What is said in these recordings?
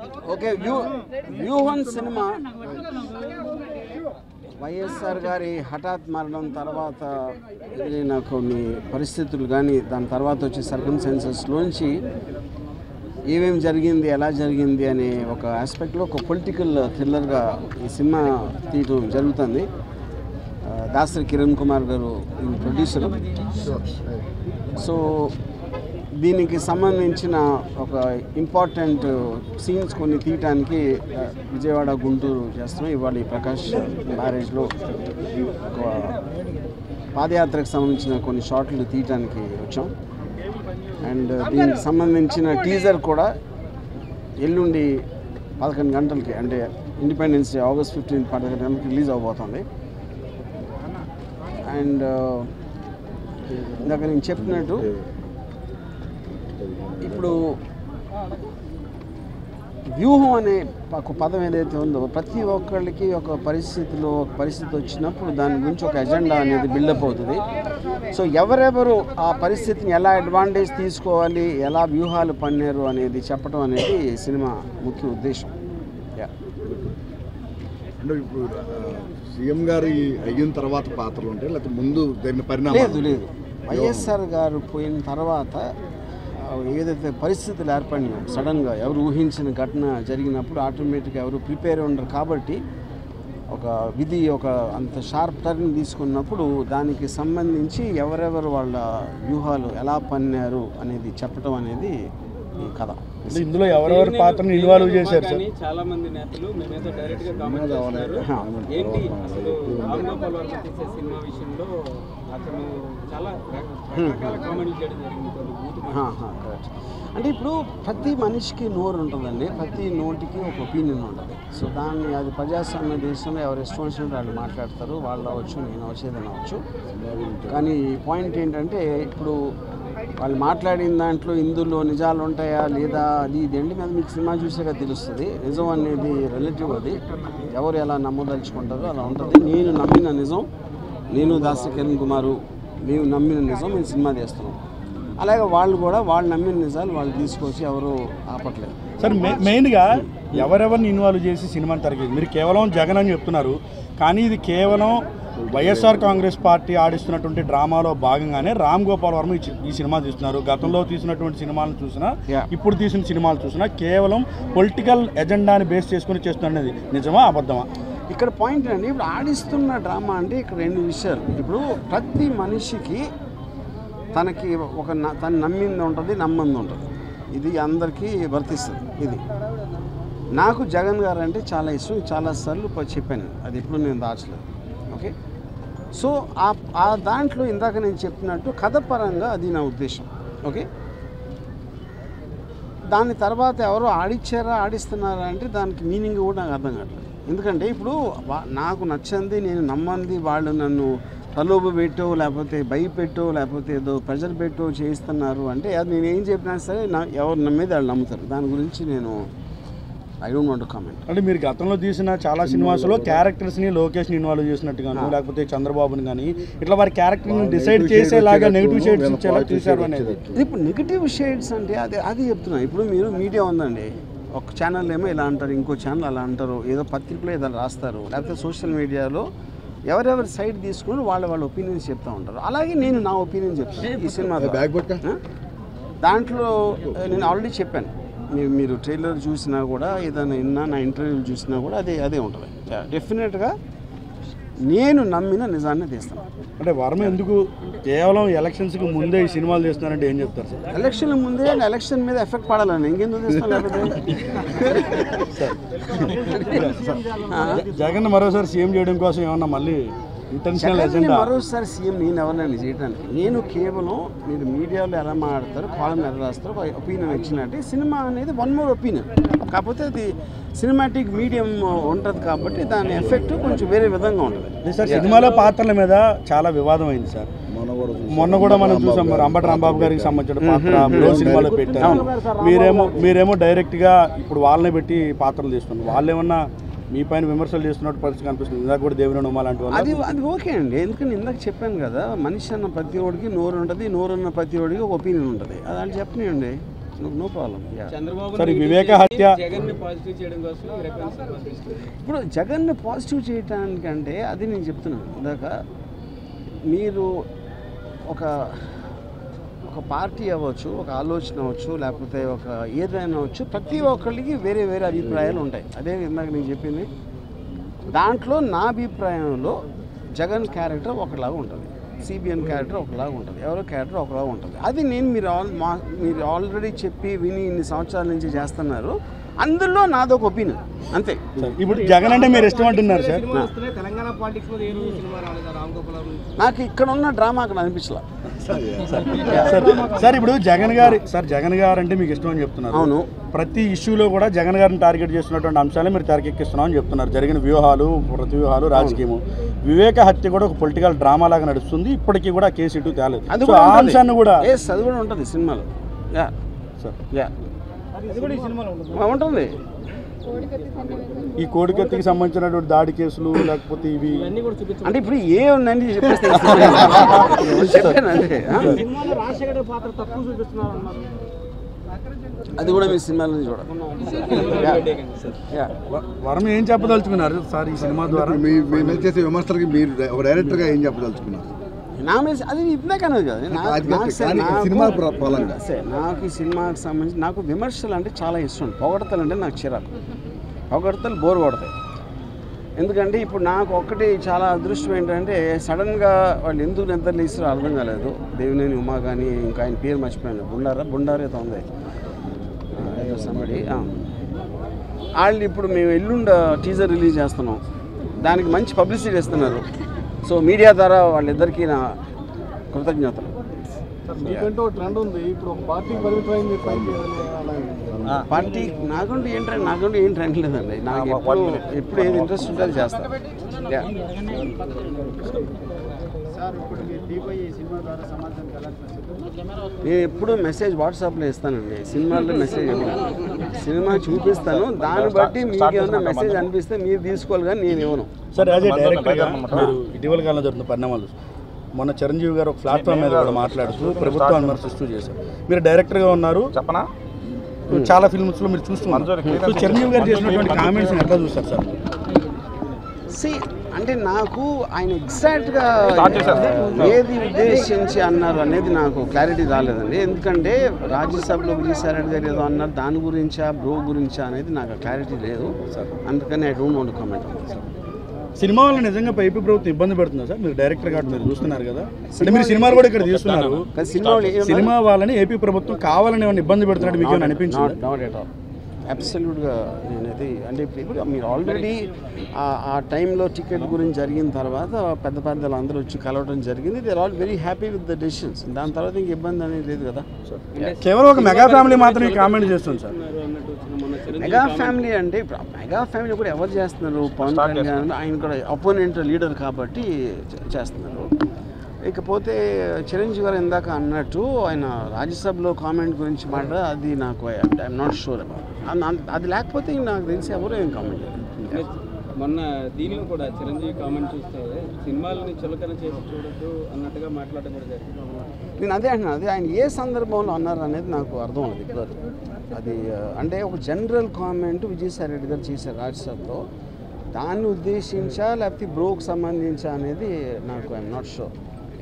Okay వ్యూ వ్యూహన్ cinema YSR గారి హఠాత్ మరణం తర్వాత ఎదురైన కొన్ని పరిస్థితులు కానీ దాని తర్వాత వచ్చే సర్కమ్సెన్సెస్లోంచి ఏమేమి జరిగింది ఎలా జరిగింది అనే ఒక ఆస్పెక్ట్లో ఒక పొలిటికల్ థ్రిల్లర్గా ఈ సినిమా తీయటం జరుగుతుంది ఆ, దాసరి కిరణ్ కుమార్ గారు ఈ ప్రొడ్యూసర్ సో దీనికి సంబంధించిన ఒక ఇంపార్టెంట్ సీన్స్ కొన్ని తీయటానికి ఆ, విజయవాడ గుంటూరు చేస్తున్నాం ఇవాళ ఈ ప్రకాష్ బ్యారేజ్లో ఒక పాదయాత్రకు సంబంధించిన కొన్ని షాట్లు తీయటానికి వచ్చాం అండ్ దీనికి సంబంధించిన టీజర్ కూడా ఎల్లుండి పదకొండు గంటలకి అంటే ఇండిపెండెన్స్ డే ఆగస్ట్ ఫిఫ్టీన్త్ పదకొండు గంటలకి రిలీజ్ అవబోతుంది అండ్ ఇందాక నేను చెప్పినట్టు ఇప్పుడు వ్యూహం అనే ఒక పదం ఏదైతే ఉందో ప్రతి ఒక్కళ్ళకి ఒక పరిస్థితిలో ఒక పరిస్థితి వచ్చినప్పుడు దాని గురించి ఒక ఎజెండా అనేది బిల్డప్ అవుతుంది సో ఎవరెవరు ఆ పరిస్థితిని ఎలా అడ్వాంటేజ్ తీసుకోవాలి ఎలా వ్యూహాలు పన్నారు అనేది చెప్పడం అనేది ఈ సినిమా ముఖ్య ఉద్దేశం యా అంటే ఇప్పుడు ఆ, సీఎం గారు ఈ అయిన తర్వాత పాత్రలు ఉంటాయి లేకపోతే ముందు జరిగిన లేదు పరిణామాలు లేదు వైఎస్ఆర్ గారు పోయిన తర్వాత ఆ, ఏదైతే పరిస్థితులు ఏర్పడినాయో సడన్గా ఎవరు ఊహించిన ఘటన జరిగినప్పుడు ఆటోమేటిక్గా ఎవరు ప్రిపేర్ ఉండరు కాబట్టి ఒక విధి ఒక అంత షార్ప్ టర్న్ తీసుకున్నప్పుడు దానికి సంబంధించి ఎవరెవరు వాళ్ళ వ్యూహాలు ఎలా పన్నారు అనేది చెప్పడం అనేది ఈ కథ అంటే ఇందులో ఎవరెవరి పాత్రను ఇన్వాల్వ్ చేశారు సార్ కానీ చాలా మంది నేతలు మేమైతే డైరెక్ట్ గా కామెంట్ చేస్తున్నారు ఏంటి అసలు రామ్ గోపాల్ వర్మ తీసే సినిమా విషయంలో అతను చాలా రకరకాల కామెంట్లు చేయడం జరిగింది కొన్ని బూతు మాటలు. కరెక్ట్ అంటే ఇప్పుడు ప్రతి మనిషికి నోరు ఉంటుందండి ప్రతి నోటికి ఒక ఒపీనియన్ ఉంటుంది సో దాన్ని అది ప్రజాస్వామ్య దేశంలో ఎవరు ఇష్టం వచ్చినట్టు వాళ్ళు మాట్లాడతారు వాళ్ళు అవ్వచ్చు నేను అవచ్చు ఏదైనా అవ్వచ్చు కానీ పాయింట్ ఏంటంటే ఇప్పుడు వాళ్ళు మాట్లాడిన దాంట్లో ఇందులో నిజాలు ఉంటాయా లేదా అది ఇది ఎండి మీద మీకు సినిమా చూసాక తెలుస్తుంది నిజం అనేది రిలేటివ్ అది ఎవరు ఎలా నమ్మదలుచుకుంటారో అలా ఉంటుంది నేను నమ్మిన నిజం నేను దాసి కిరణ్ కుమారు మేము నమ్మిన నిజం మేము సినిమా తీస్తున్నాం అలాగే వాళ్ళు కూడా వాళ్ళు నమ్మిన నిజాలు వాళ్ళు తీసుకొచ్చి ఎవరు ఆపట్లేదు సార్ మె- మెయిన్గా ఎవరెవరిని ఇన్వాల్వ్ చేసి సినిమాని తరగేది మీరు కేవలం జగన్ అని చెప్తున్నారు కానీ ఇది కేవలం వైఎస్ఆర్ కాంగ్రెస్ పార్టీ ఆడిస్తున్నటువంటి డ్రామాలో భాగంగానే రామ్ గోపాల్ వర్మ ఈ చి- ఈ సినిమా తీస్తున్నారు గతంలో తీసినటువంటి సినిమాలను చూసినా Yeah. ఇప్పుడు తీసిన సినిమాలు చూసినా కేవలం పొలిటికల్ ఎజెండాని బేస్ చేసుకుని చేస్తున్నది నిజమా అబద్ధమా ఇక్కడ పాయింట్ అండి ఇప్పుడు ఆడిస్తున్న డ్రామా అంటే ఇక్కడ రెండు విషయాలు ఇప్పుడు ప్రతి మనిషికి తనకి ఒక న- తను నమ్మింది ఉంటుంది నమ్మంది ఉంటుంది ఇది అందరికీ వర్తిస్తుంది ఇది నాకు జగన్ గారు అంటే చాలా ఇష్టం చాలాసార్లు ప- చెప్పాను అది ఎప్పుడు నేను దాచలేదు ఓకే సో ఆ ఆ దాంట్లో ఇందాక నేను చెప్పినట్టు కథ పరంగా అది నా ఉద్దేశం ఓకే దాని తర్వాత ఎవరో ఆడిచ్చారా ఆడిస్తున్నారా అంటే దానికి మీనింగ్ కూడా నాకు అర్థం కావట్లేదు ఎందుకంటే ఇప్పుడు వా- నాకు నచ్చింది నేను నమ్మంది వాళ్ళు నన్ను ప్రలోభ పెట్టో లేకపోతే భయపెట్టో లేకపోతే ఏదో ప్రెజర్ పెట్టో చేయిస్తున్నారు అంటే అది నేను ఏం చెప్పినా సరే నా ఎవరు నమ్మేది వాళ్ళు నమ్ముతారు దాని గురించి నేను ఐ డోంట్ వాంట్ కామెంట్ అంటే మీరు గతంలో తీసిన చాలా సినిమాస్లో క్యారెక్టర్స్ని లోకేష్ని ఇన్వాల్వ్ చేసినట్టుగాను లేకపోతే చంద్రబాబుని కానీ ఇట్లా వారి క్యారెక్టర్ని డిసైడ్ చేసేలాగా నెగిటివ్ షేడ్స్ ఇచ్చేలా చూశారు అనేది ఇది ఇప్పుడు నెగిటివ్ షేడ్స్ అంటే అది అది చెప్తున్నా ఇప్పుడు మీరు మీడియా ఉందండి ఒక ఛానల్ ఏమో ఇలా అంటారు ఇంకో ఛానల్ అలా అంటారు ఏదో పత్రికలో ఏదో రాస్తారు లేకపోతే సోషల్ మీడియాలో ఎవరెవరి సైడ్ తీసుకుని వాళ్ళ వాళ్ళ ఒపీనియన్స్ చెప్తా ఉంటారు అలాగే నేను నా ఒపీనియన్ చెప్తాను ఈ సినిమా ద్వారా. బ్యాగ్ పట్టుకో. ఆ? దాంట్లో ఆ, నేను ఆల్రెడీ చెప్పాను మీరు మీరు ట్రైలర్ చూసినా కూడా ఏదైనా విన్నా నా ఇంటర్వ్యూలు చూసినా కూడా అదే అదే ఉంటుంది డెఫినెట్గా నేను నమ్మిన నిజాన్ని తీస్తాను అంటే వర్మ ఎందుకు కేవలం ఎలక్షన్స్కి ముందే ఈ సినిమాలు చేస్తున్నారంటే ఏం చెప్తారు సార్ ఎలక్షన్ ముందే ఎలక్షన్ మీద ఎఫెక్ట్ పడాలని ఇంకెందుకు తీస్తాను లేకపోతే ఆ? జగన్ మరోసారి సీఎం చేయడం కోసం ఏమన్నా మళ్ళీ ఇంటెన్షనల్ జగన్ని ఎజెండా మరోసారి సీఎం నేను ఎవరినైనా చేయడానికి నేను కేవలం మీరు మీడియాలో ఎలా మాట్లాడతారు కాలం ఎలా రాస్తారు ఒపీనియన్ ఇచ్చినట్టు సినిమా అనేది వన్ మోర్ ఒపీనియన్ కాకపోతే అది సినిమాటిక్ మీడియం ఉంటుంది కాబట్టి దాని ఎఫెక్ట్ కొంచెం వేరే విధంగా ఉంటుంది సార్ సినిమాలో పాత్రల మీద చాలా వివాదం అయింది సార్ మొన్న కూడా చూసాం. మొన్న కూడా మనం చూసాం మరి అంబటి రాంబాబు గారికి సంబంధించిన పాత్ర బ్రో సినిమాలో పెట్టారు మీరేమో మీరేమో డైరెక్ట్గా ఇప్పుడు వాళ్ళనే పెట్టి పాత్రలు తీస్తున్నారు వాళ్ళు ఏమన్నా మీ పైన విమర్శలు చేస్తున్నట్టు పరిస్థితి కనిపిస్తుంది ఇందాక కూడా దేవిన ఉమా లాంటి వాళ్ళు అది అది ఓకే అండి ఎందుకంటే ఇందాక చెప్పాను కదా మనిషి అన్న ప్రతి ఒడికి నోరు ఉంటుంది నోరు ఉన్న ప్రతి ఒడికి ఒక ఒపీనియన్ ఉంటుంది అది అని చెప్పనివ్వండి నో ప్రాబ్లం చంద్రబాబు సరే, negative వివేక చేసి హత్య- జగన్ ని పాజిటివ్ చేయడం కోసం ఈ రకమైన సినిమా తీస్తున్నారు. ఇప్పుడు జగన్ను పాజిటివ్ చేయటానికంటే అది నేను చెప్తున్నాను ఇందాక మీరు ఒక ఒక పార్టీ అవ్వచ్చు ఒక ఆలోచన అవ్వచ్చు లేకపోతే ఒక ఏదైనా అవ్వచ్చు ప్రతి ఒక్కళ్ళకి వేరే వేరే అభిప్రాయాలు ఉంటాయి అదే ఇందాక నేను చెప్పింది దాంట్లో నా అభిప్రాయంలో జగన్ క్యారెక్టర్ ఒకలాగా ఉంటుంది సిబిఎన్ క్యారెక్టర్ ఒకలాగా ఉంటుంది ఎవరో క్యారెక్టర్ ఒకలాగా ఉంటుంది అది నేను మీరు ఆల్ మా మీరు ఆల్రెడీ చెప్పి విని ఇన్ని సంవత్సరాల నుంచి చేస్తున్నారు అందులో నాదొక ఒపీనియన్ అంతే సార్, ఇప్పుడు జగన్ అంటే మీరు ఇష్టం అంటున్నారు సార్ సినిమా వస్తున్నాయి తెలంగాణ పాలిటిక్స్ మీద ఏ రోజు సినిమా రాలేదా రామ్ గోపాల్ వర్మ నుంచి? నాకు ఇక్కడ ఉన్న డ్రామా అక్కడ అనిపించలే సార్ సార్ ఇప్పుడు జగన్ గారి సార్ జగన్ గారు అంటే మీకు ఇష్టం అని చెప్తున్నారు అవును ప్రతి ఇష్యూలో కూడా జగన్ గారిని టార్గెట్ చేస్తున్నటువంటి అంశాలే మీరు తెరకెక్కిస్తున్నాం అని చెప్తున్నారు జరిగిన వ్యూహాలు ప్రతి వ్యూహాలు రాజకీయము వివేక హత్య కూడా ఒక పొలిటికల్ డ్రామా లాగా నడుస్తుంది ఇప్పటికీ కూడా కేసు ఇటు తేలేదు అది సో కూడా ఆ ఉంటుంది. అంశాన్ని కూడా ఎస్ అది కూడా ఉంటుంది సినిమాలో యా సార్ యా ఆ, ఉంటుంది ఈ కోడికత్తికి సంబంధించినటువంటి దాడి కేసులు లేకపోతే ఇవి ఇవన్నీ కూడా చూపించండి అంటే ఇప్పుడు ఏ ఉందని చెప్పేస్తే చెప్పాను అంతే ఆ? సినిమాలో రాజశేఖర్ పాత్ర తక్కువ చూపిస్తున్నారు అన్నారు అది కూడా మీ సినిమాలో చూడాలి యా వ- వరం ఏం చెప్పదలుచుకున్నారు సార్ ఈ సినిమా ద్వారా మీ మీ మీద చేసే విమర్శలకి మీరు ఒక డైరెక్టర్గా ఏం చెప్పదలుచుకున్నారు నా మీద అది ఇందాకనే కదా నా- అది కాదు, నాకు సరే, కానీ నాకు- సినిమా ప్ర- పరంగా. సరే, నాకు ఈ సినిమాకి సంబంధించి నాకు విమర్శలు అంటే చాలా ఇష్టం పొగడతలు అంటే నాకు చిరాకు పొగడతలు బోర్ కొడతాయి ఎందుకంటే ఇప్పుడు నాకు ఒక్కటి చాలా అదృష్టం ఏంటంటే సడన్గా వాళ్ళు ఎందుకు నిద్ర లేస్తారో అర్థం కాలేదు దేవినేని ఉమా కానీ ఇంకా ఆయన పేరు మర్చిపోయాను బుండారా బుండారేతో ఉంది సంబడి వాళ్ళు ఇప్పుడు మేము ఎల్లుండ టీజర్ రిలీజ్ చేస్తున్నాం దానికి మంచి పబ్లిసిటీ ఇస్తున్నారు సో మీడియా ద్వారా వాళ్ళిద్దరికీ నా కృతజ్ఞతలు మీకంటూ ఒక ట్రెండ్ ఉంది ఇప్పుడు ఒక పార్టీకి పరిమితమైంది ఫైట్ చేయాలి అలా పార్టీ నాకంటూ ఏం ట్రెండ్ నాకంటూ ఏం ట్రెండ్ లేదండి నాకు ఎప్పుడు ఎప్పుడు ఏది ఇంట్రెస్ట్ ఉంటే అది చేస్తాను యా. సార్ ఇప్పుడు మీరు దీపయ్య ఈ సినిమా ద్వారా సమాజానికి ఎలాంటి మెసేజ్ నేను ఎప్పుడు మెసేజ్ వాట్సాప్లో ఇస్తానండి సినిమాల్లో మెసేజ్ ఇవ్వను సినిమా చూపిస్తాను దాన్ని బట్టి మీకు ఏమైనా మెసేజ్ అనిపిస్తే మీరు తీసుకోవాలి కానీ నేను ఇవ్వను సార్ యాజ్ ఏ డైరెక్టర్గా మీరు ఇటీవల కాలంలో జరుగుతున్న పరిణామాలు మొన్న చిరంజీవి గారు ఒక ప్లాట్ఫామ్ మీద కూడా మాట్లాడుతూ ప్రభుత్వం విమర్శిస్తూ చేశారు మీరు డైరెక్టర్గా ఉన్నారు చెప్పనా చాలా ఫిల్మ్స్లో మీరు చూస్తున్నారు సో చిరంజీవి గారు చేసినటువంటి కామెంట్స్ ఎట్లా చూస్తారు సార్ సి అంటే నాకు ఆయన ఎగ్జాక్ట్గా ఏది ఉద్దేశించి అన్నారు అనేది నాకు క్లారిటీ రాలేదండి ఎందుకంటే రాజ్యసభలో విజయసాయి గారు ఏదో అన్నారు దాని గురించా బ్రో గురించా అనేది నాకు క్లారిటీ లేదు అందుకని I don't want comment sir cinema వల్ల నిజంగా పైపు ప్రభుత్వం ఇబ్బంది పెడుతుందా సార్ మీరు డైరెక్టర్ కాబట్టి మీరు చూస్తున్నారు కదా అంటే మీరు సినిమాలు కూడా ఇక్కడ తీస్తున్నారు కానీ సినిమా వాళ్ళు ఏమన్నారు? సినిమా వాళ్ళని ఏపీ ప్రభుత్వం కావాలని ఏమైనా ఇబ్బంది పెడుతున్నట్టు మీకు ఏమైనా అనిపించింది నాట్ ఎట్ ఆల్ అబ్సల్యూట్గా నేనైతే అంటే ఇప్పుడు ఇప్పుడు మీరు ఆల్రెడీ ఆ టైంలో టికెట్ గురించి జరిగిన తర్వాత పెద్ద పెద్దలు అందరూ వచ్చి కలవడం జరిగింది they are all very happy with the decisions దాని తర్వాత ఇంక ఇబ్బంది అనేది లేదు కదా కేవలం ఒక మెగా ఫ్యామిలీ మాత్రమే కామెంట్ చేస్తుంది సార్ అన్నట్టు వచ్చిన మొన్న చిరంజీవి మెగా ఫ్యామిలీ అంటే ఇప్పుడు ఆ మెగా ఫ్యామిలీ కూడా ఎవరు చేస్తున్నారు పవన్ కళ్యాణ్ ఆయన కూడా అపోనెంట్ లీడర్ కాబట్టి చే- చేస్తున్నారు ఇకపోతే చిరంజీవి గారు ఇందాక అన్నట్టు ఆయన రాజ్యసభలో కామెంట్ గురించి మాట అది నాకు ఐఎమ్ నాట్ షూర్ అది లేకపోతే ఇంక నాకు తెలిసి ఎవరు ఏం కామెంట్ చేయరు మొన్న దీనిలో కూడా చిరంజీవి కామెంట్ చూస్తే సినిమాలని చులకన చేసి చూడొద్దు అన్నట్టుగా మాట్లాడడం కూడా జరిగింది నేను అదే అంటున్నాను అదే ఆయన ఏ సందర్భంలో అన్నారు అనేది నాకు అర్థం అవుతుంది ఇప్పుడు అది ఆ, అంటే ఒక జనరల్ కామెంట్ విజయసాయి రెడ్డి గారు చేశారు రాజ్యసభలో దాన్ని ఉద్దేశించా లేకపోతే బ్రోకి సంబంధించా అనేది నాకు ఐఎమ్ నాట్ షూర్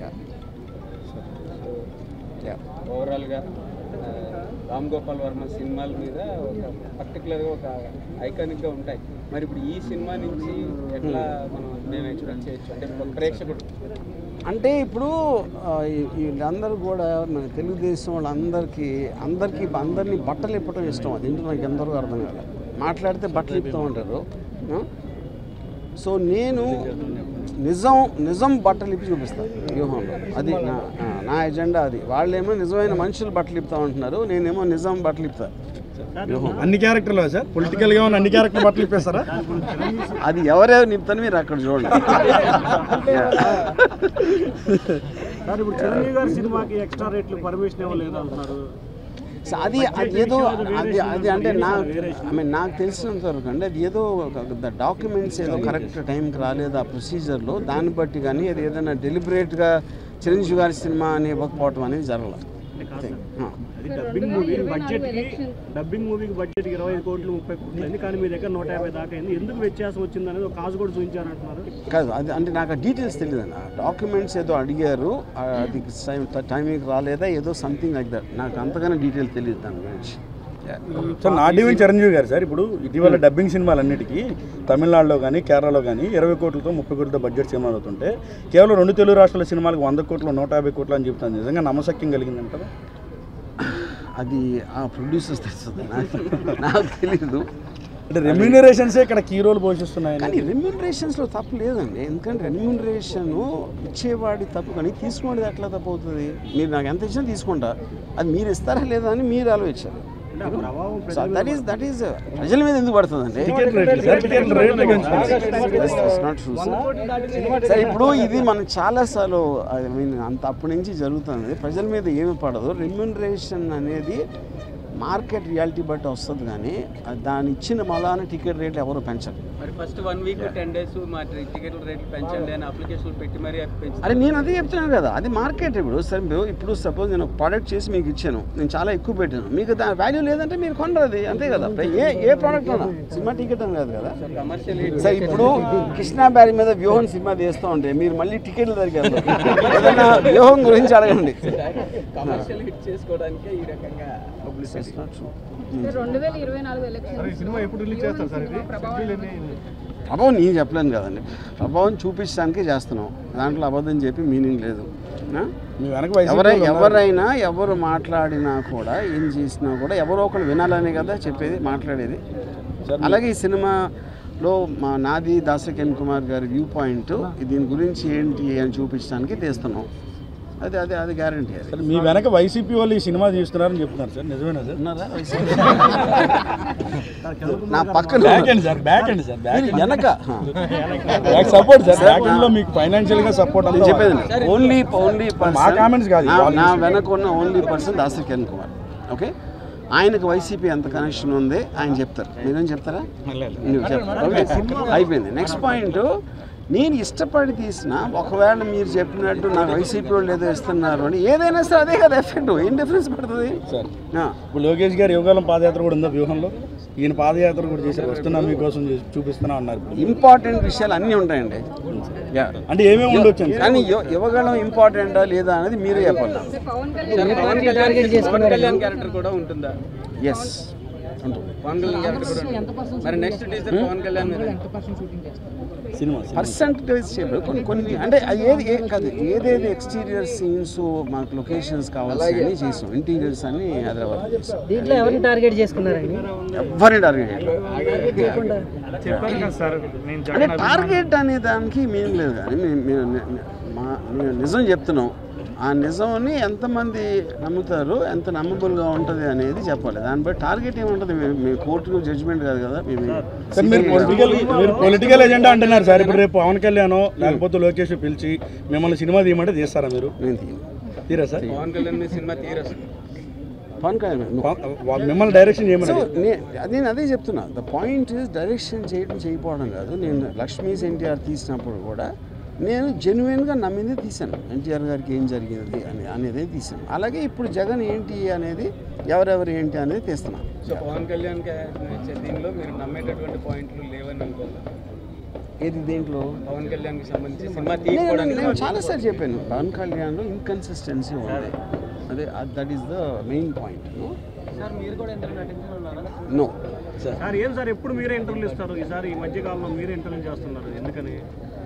ఓవరాల్గా ఆ, రామ్ గోపాల్ వర్మ సినిమాల మీద ఒక పర్టికులర్గా ఒక ఐకానిక్గా ఉంటాయి మరి ఇప్పుడు ఈ సినిమా నుంచి ఎట్లా మనం మేము ఎక్స్పెక్ట్ చేయొచ్చు అంటే ఒక ప్రేక్షకుడు అంటే ఇప్పుడు ఆ, ఈ- వీళ్ళందరూ కూడా మన తెలుగుదేశం వాళ్ళందరికీ అందరికీ అందరినీ బట్టలు ఇప్పటం ఇష్టం అది ఏంటో నాకు ఎందరూ అర్థం కాలేదు మాట్లాడితే బట్టలు ఇప్పుతూ ఉంటారు ఆ? సో నేను నిజం నిజం బట్టలు ఇప్పి చూపిస్తాను వ్యూహంలో అది నా ఆ, నా ఎజెండా అది వాళ్ళేమో నిజమైన మనుషులు బట్టలు ఇప్పుతా ఉంటున్నారు నేనేమో నిజం బట్టలు ఇప్పుతాను వ్యూహం అన్ని క్యారెక్టర్లు సార్ పొలిటికల్గా ఉన్న అన్ని క్యారెక్టర్ బట్టలు ఇప్పేస్తారా అది ఎవరెవరు నిపుతాను మీరు అక్కడ చూడండి సార్ ఇప్పుడు చిరంజీవి గారి సినిమాకి ఎక్స్ట్రా రేట్లు పర్మిషన్ ఇవ్వలేదు అంటున్నారు సో అది అది ఏదో అది అది అంటే నాకు ఐ మీన్ నాకు తెలిసినంత వరకు అంటే అది ఏదో డాక్యుమెంట్స్ ఏదో కరెక్ట్ టైంకి రాలేదు ఆ ప్రొసీజర్లో దాన్ని బట్టి కానీ అది ఏదైనా డెలిబరేట్గా చిరంజీవి గారి సినిమా అని ఇవ్వకపోవటం అనేది జరగలేదు అంటే కాదు సార్. ఆ. అది డబ్బింగ్ మూవీ బడ్జెట్ కి డబ్బింగ్ మూవీకి బడ్జెట్ కి ఇరవై ఐదు కోట్లు ముప్పై కోట్లు అయింది కానీ మీ దగ్గర నూట యాభై దాకా అయింది ఎందుకు వ్యత్యాసం వచ్చింది అనేది ఒక కాజు కూడా చూపించారంటున్నారు కాదు అది అంటే నాకు ఆ డీటెయిల్స్ తెలియదు డాక్యుమెంట్స్ ఏదో అడిగారు ఆ, అది టైమింగ్ రాలేదా ఏదో సంథింగ్ లైక్ దట్ నాకు అంతగానే డీటెయిల్ తెలియదు దాని గురించి Yeah. సార్ నాట్యం చిరంజీవి గారు సార్ ఇప్పుడు ఇటీవల డబ్బింగ్ సినిమాలన్నిటికీ తమిళనాడులో కానీ కేరళలో కానీ ఇరవై కోట్లతో ముప్పై కోట్లతో బడ్జెట్ సినిమాలు అవుతుంటే కేవలం రెండు తెలుగు రాష్ట్రాల సినిమాలకు వంద కోట్లు నూట యాభై కోట్లు అని చెప్తాను నిజంగా నమ్మశక్యం కలిగిందంటారా అది ఆ ప్రొడ్యూసర్స్ తెలుస్తుంది నాకు నాకు తెలీదు అంటే రెమ్యూనరేషన్సే ఇక్కడ కీ రోల్ పోషిస్తున్నాయని కానీ రెమ్యూనరేషన్స్లో తప్పు లేదండి ఎందుకంటే రెమ్యూనరేషన్ ఇచ్చేవాడి తప్పు కానీ తీసుకునేది ఎట్లా తప్పు అవుతుంది మీరు నాకు ఎంత ఇచ్చినా తీసుకుంటా అది మీరు ఇస్తారా లేదా అని మీరు ఆలోచించాలి అంటే ఆ ప్రభావం so that is that is ప్రజల మీద ఎందుకు పడుతుందండి టికెట్ రేట్లు సార్ టికెట్ రేట్లు పెంచుతున్నారు That's not true, sir. సరే ఇప్పుడు ఇది మనం చాలాసార్లు ఐ మీన్ అంత అప్పటి నుంచి జరుగుతుంది ప్రజల మీద ఏమి పడదు రెమ్యూనరేషన్ అనేది మార్కెట్ రియాలిటీ బట్టి వస్తుంది కానీ అది దాని ఇచ్చిన మలాన టికెట్ రేట్లు ఎవరు పెంచరు మరి first one week ten days మా టికెట్ల రేట్లు పెంచండి అని అప్లికేషన్లు పెట్టి మరీ అవి పెంచుతారు అరే నేను అదే చెప్తున్నాను కదా అది మార్కెట్ ఇప్పుడు సరే ఇప్పుడు ఇప్పుడు సపోజ్ నేను ప్రోడక్ట్ చేసి మీకు ఇచ్చాను నేను చాలా ఎక్కువ పెట్టాను మీకు దాని వాల్యూ లేదంటే మీరు కొనరు అది అంతే కదా ఏ ఏ ప్రోడక్ట్ అన్నా సినిమా టికెట్ అని కాదు కదా కమర్షియల్ సరే ఇప్పుడు కృష్ణా బ్యారీ మీద వ్యూహం సినిమా తీస్తూ ఉంటే మీరు మళ్ళీ టికెట్లు దొరికారు ఏదైనా వ్యూహం గురించి అడగండి కమర్షియల్ హిట్ చేసుకోవడానికే ఈ రకంగా రెండు వేల ఇరవై నాలుగు ఎలక్షన్ సినిమా ఎప్పుడు రిలీజ్ చేస్తారు సార్ ఇది ప్రభావం నేను చెప్పలేను కదండి ప్రభావం చూపించడానికే చేస్తున్నాం దాంట్లో అబద్ధం చెప్పి మీనింగ్ లేదు ఆ? మీ వెనక వైసీపీ ఎవరై వాళ్ళు ఉన్నారు. ఎవరైనా ఎవరు మాట్లాడినా కూడా ఏం చేసినా కూడా ఎవరో ఒకరు వినాలనే కదా చెప్పేది మాట్లాడేది అలాగే ఈ సినిమాలో మా నాది దాసకిరణ్ కుమార్ గారి వ్యూ పాయింట్ దీని గురించి ఏంటి అని చూపించడానికి తీస్తున్నాం అది అదే అది గ్యారంటీ అది సార్ మీ వెనక వైసీపీ వాళ్ళు ఈ సినిమా తీస్తున్నారని చెప్తున్నారు సార్ నిజమేనా సార్ ఉన్నారా నా పక్కన బ్యాక్ అండి సార్ బ్యాక్ అండి సార్ బ్యాక్ మీరు వెనక ఆ. బ్యాక్ సపోర్ట్ సార్ బ్యాక్ లో మీకు ఫైనాన్షియల్ గా సపోర్ట్ నేను చెప్పేది ఓన్లీ ఓన్లీ మా comments కాదు, నా వాళ్ళు నా వెనక ఉన్న only person Dasari Kiran Kumar okay ఆయనకు వైసీపీ ఎంత కనెక్షన్ ఉంది ఆయన చెప్తారు మీరేం చెప్తారా నువ్వు చెప్పు. ఓకే అయిపోయింది నెక్స్ట్ పాయింట్ నేను ఇష్టపడి తీసిన ఒకవేళ మీరు చెప్పినట్టు నాకు వైసీపీ వాళ్ళు ఏదో ఇస్తున్నారు అని ఏదైనా సరే అదే కదా ఎఫెక్ట్ ఏం డిఫరెన్స్ పడుతుంది సార్ ఆ. ఇప్పుడు లోకేష్ గారు యువకాలం పాదయాత్ర కూడా ఉందా వ్యూహంలో ఈయన పాదయాత్ర కూడా చేశారు వస్తున్నా మీకోసం చేసి- చూపిస్తున్నా అన్నారు ఇప్పుడు. ఇంపార్టెంట్ విషయాలు అన్నీ ఉంటాయండి యా. అంటే ఏమేమి ఉండొచ్చు అండి కానీ ఇవ్వ- ఇవ్వగలం ఇంపార్టెంటా లేదా అనేది మీరే చెప్పాలి నాకు. పవన్ కళ్యాణ్ పవన్ కళ్యాణ్ పవన్ కళ్యాణ్ క్యారెక్టర్ కూడా ఉంటుందా ఎస్ ఉంటుంది పవన్ కళ్యాణ్ క్యారెక్టర్ కూడా ఉంటుంది. మరి నెక్స్ట్ టీజర్ పవన్ కళ్యాణ్ మీద సినిమా సినిమా. పర్సంటేజ్ చెప్పారు కొన్ని కొన్ని అంటే అది ఏది ఏ కాదు ఏదేది ఎక్స్టీరియర్ సీన్స్ మాకు లొకేషన్స్ కావాల్సి అన్ని చేసాం ఇంటీరియర్స్ అన్ని హైదరాబాద్ చేసాం దీంట్లో ఎవరిని టార్గెట్ చేసుకున్నారండి ఎవరిని టార్గెట్ చేయలేదు. చెప్పాను కదా సార్ నేను అంటే టార్గెట్ అనే దానికి మీనింగ్ లేదు కానీ మేము మేము ని- ని- మా మేము నిజం చెప్తున్నాం ఆ నిజంని ఎంతమంది నమ్ముతారు ఎంత నమ్మబుల్గా ఉంటుంది అనేది చెప్పాలి దాన్ని బట్టి టార్గెట్ ఏముంటుంది మేము మేము కోర్టు జడ్జిమెంట్ కాదు కదా మేము సార్ మీరు పొలిటికల్ మీరు పొలిటికల్ ఎజెండా అంటున్నారు సార్ ఇప్పుడు రేపు పవన్ కళ్యాణ్ లేకపోతే లోకేష్ పిలిచి మిమ్మల్ని సినిమా తీయమంటే తీస్తారా మీరు నేను తీయను. తీరా సార్ పవన్ కళ్యాణ్ మీద సినిమా తీరస్ పవన్ కళ్యాణ్ వా- వా- మిమ్మల్ని డైరెక్షన్ సో చేయమని నే- నేను అదే చెప్తున్నా ద పాయింట్ ఇస్ డైరెక్షన్ చేయడం చేయకపోవడం కాదు నేను లక్ష్మీస్ ఎన్టీఆర్ తీసినప్పుడు కూడా నేను జెన్యున్గా నమ్మింది తీశాను ఎన్టీఆర్ గారికి ఏం జరిగింది అని అనేది తీశాను అలాగే ఇప్పుడు జగన్ ఏంటి అనేది ఎవరెవరు ఏంటి అనేది తీస్తున్నాను సో పవన్ కళ్యాణ్ ఇచ్చే దీనిలో మీరు నమ్మేటటువంటి పాయింట్లు లేవని అనుకోవాలి ఏది దేంట్లో పవన్ కళ్యాణ్ కి సంబంధించి సినిమా నేను తీయకపోవడానికి నేను చాలాసార్లు చెప్పాను పవన్ కళ్యాణ్లో ఇన్కన్సిస్టెన్సీ ఉంది అదే that is the main point sir మీరు కూడా ఎంత నటించనున్నారా నో సార్ ఏం సార్ ఎప్పుడు మీరే ఇంటర్వ్యూలు ఇస్తారు ఈసారి ఈ మధ్య కాలంలో మీరే ఇంటర్వ్యూ చేస్తున్నారు ఎందుకని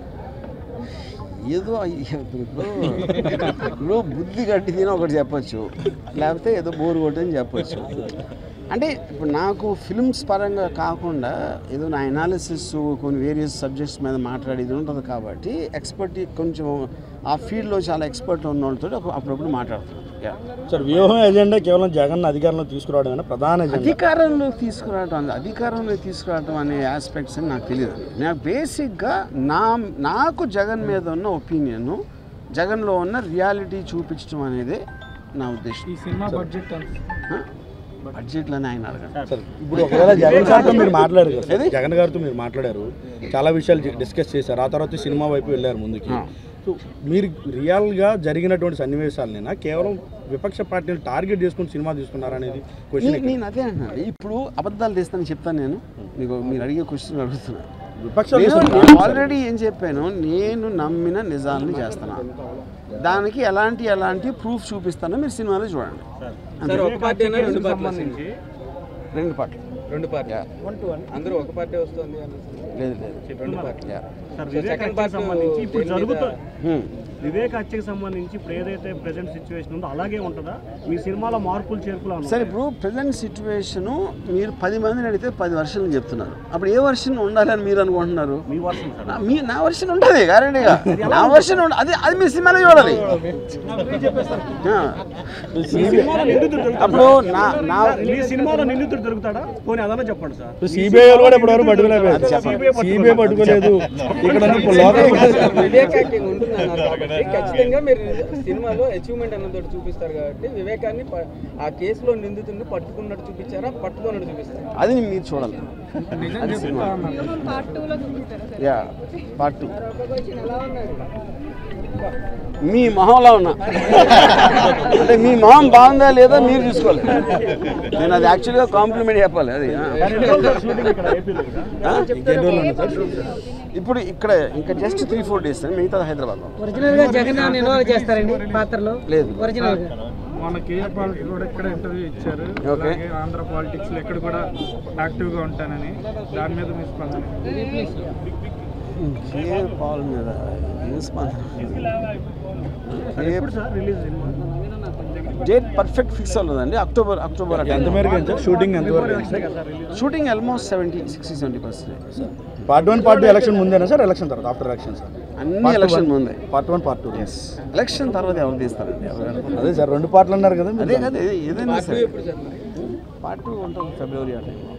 ఏదో అయ్య- ఇప్పుడు ఇప్పుడు బుద్ధి గట్టి తిని ఒకటి చెప్పొచ్చు లేకపోతే ఏదో బోరు కొట్టని చెప్పొచ్చు అంటే ఇప్పుడు నాకు ఫిల్మ్స్ పరంగా కాకుండా ఏదో నా అనాలిసిస్ కొన్ని వేరియస్ సబ్జెక్ట్స్ మీద మాట్లాడేది ఉంటుంది కాబట్టి ఎక్స్పర్ట్ కొంచెం ఆ ఫీల్డ్లో చాలా ఎక్స్పర్ట్ ఉన్న వాళ్ళతో ఒక- అప్పుడప్పుడు మాట్లాడుతున్నాను Yeah. సార్ వ్యూహం ఎజెండా కేవలం జగన్ అధికారంలో తీసుకురావడమేనా ప్రధాన ఎజెండా అధికారంలో తీసుకురావడం అధికారంలో తీసుకురావడం అనే ఆస్పెక్ట్స్ అని నాకు తెలియదు నాకు బేసిక్గా నా నాకు జగన్ మీద ఉన్న ఒపీనియన్ జగన్లో ఉన్న రియాలిటీ చూపించడం అనేది నా ఉద్దేశం ఈ సినిమా బడ్జెట్ బడ్జెట్లని ఆయన అడగండి సార్ ఇప్పుడు ఒకవేళ జగన్ గారితో మీరు మాట్లాడారు కదా సార్. ఏది? జగన్ గారితో మీరు మాట్లాడారు చాలా విషయాలు డిస్కస్ చేశారు ఆ తర్వాత సినిమా వైపు వెళ్ళారు ముందుకి ఆ. సో సో మీరు రియల్గా జరిగినటువంటి సన్నివేశాలనైనా కేవలం విపక్ష పార్టీని టార్గెట్ చేసుకుని సినిమా తీసుకున్నారా అనేది క్వశ్చన్ నే- నేను అదే అంటున్నాను ఇప్పుడు అబద్ధాలు తీస్తానని చెప్తాను నేను మీకు మీరు అడిగే క్వశ్చన్ అడుగుతున్నా విపక్షాలు నేను తీసుకున్నారు. ఆల్రెడీ ఏం చెప్పాను నేను నమ్మిన నిజాలని చేస్తున్నాను దానికి ఎలాంటి ఎలాంటి ప్రూఫ్ చూపిస్తానో మీరు సినిమాలో చూడండి సార్ ఒక పార్టీ అయినా రెండు పార్టీలు సంబంధించి రెండు పాటలు రెండు పార్టీ అందరూ ఒక పార్టీ వస్తుంది అన్నారు. లేదు లేదు రెండు party sir so Vivek second హత్యకి పార్ట్ సంబంధించి ఇప్పుడు దేని మీద- జరుగుతా హ్మ్. వివేక్ హత్యకి సంబంధించి ఇప్పుడు ఏదైతే ప్రెసెంట్ సిచ్యువేషన్ ఉందో అలాగే ఉంటుందా మీ సినిమాలో మార్పులు చేర్పులు ఏమన్నా సరే ఇప్పుడు ప్రజెంట్ సిచ్యువేషను మీరు పది మందిని అడిగితే పది వర్షన్లు చెప్తున్నారు అప్పుడు ఏ వర్షన్ ఉండాలని మీరు అనుకుంటున్నారు మీ వర్షం సార్ నా- మీ నా వర్షన్ ఉంటుంది గ్యారెంటీగా నా వర్షన్ ఉండ- అది అది మీ సినిమాలో చూడాలి ఆ. అప్పుడు నా నా మీ సినిమాలో నిందితుడు దొరుకుతాడా పోనీ అదన్నా చెప్పండి సార్ సిబిఐ కూడా ఇప్పటివరకు పట్టుకోలేదు సిబిఐ పట్టుకోలేదు ఇక్కడ ఉన్న లోకల్ వివేకానికి ఉంటుందన్నారు కాబట్టి ఖచ్చితంగా మీరు సినిమాలో అచీవ్మెంట్ అన్నది చూపిస్తారు కాబట్టి వివేకాన్ని ప- ఆ కేసులో నిందితుడిని పట్టుకున్నట్టు చూపించారా పట్టుకున్నట్టు చూపిస్తారా అది మీరు చూడాలి అది సినిమా పార్ట్ టూలో చూపిస్తారా సార్ యా పార్ట్ టూ వచ్చిన ఎలా ఉన్నాడు మీ మొహంలో ఉన్నా అంటే మీ మొహం బాగుందా లేదా మీరు చూసుకోవాలి నేను అది యాక్చువల్గా కాంప్లిమెంట్ చెప్పాలి అది ఆ. షూటింగ్ ఇక్కడ ఏపీలో కూడా ఆ? ఇప్పుడు ఇక్కడ ఇంకా జస్ట్ త్రీ ఫోర్ డేస్ మిగతా హైదరాబాద్లో ఒరిజినల్ గా జగన్ ఇన్వాల్వ్ చేస్తారండి పాత్రలో లేదు ఒరిజినల్ గా మన కేఏ పాలిటీ కూడా ఇక్కడ ఇంటర్వ్యూ ఇచ్చారు ఓకే. అలాగే ఆంధ్ర పాలిటిక్స్ లో ఎక్కడ కూడా యాక్టివ్ గా ఉంటానని దాని మీద మీ స్పందన ఏ పాల్ మీద ఏం స్పందన? ఏ ఎప్పుడు sir release cinema date perfect fix అవ్వలేదండి అక్టోబర్ అక్టోబర్ ఎంత మేరకు అయింది సార్ షూటింగ్ ఎంతవరకు అయింది sir shooting almost seventy sixty seventy percent part one part two election ముందేనా సార్ ఎలక్షన్ తర్వాత ఆఫ్టర్ ఎలక్షన్ సార్ అన్ని ఎలక్షన్ ముందే part one part two election తర్వాత ఎవరు తీస్తారండి ఎవరు అనుకుంటారు? అదే సార్ రెండు పార్ట్లు అన్నారు కదా అదే కదా ఏ- ఏదైనా సరే ఎప్పుడు సార్ మరి? పార్ట్ టూ ఉంటుంది ఫిబ్రవరి ఆ టైంలో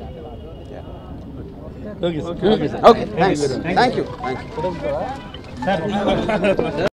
okay sir okay thanks thank you thank you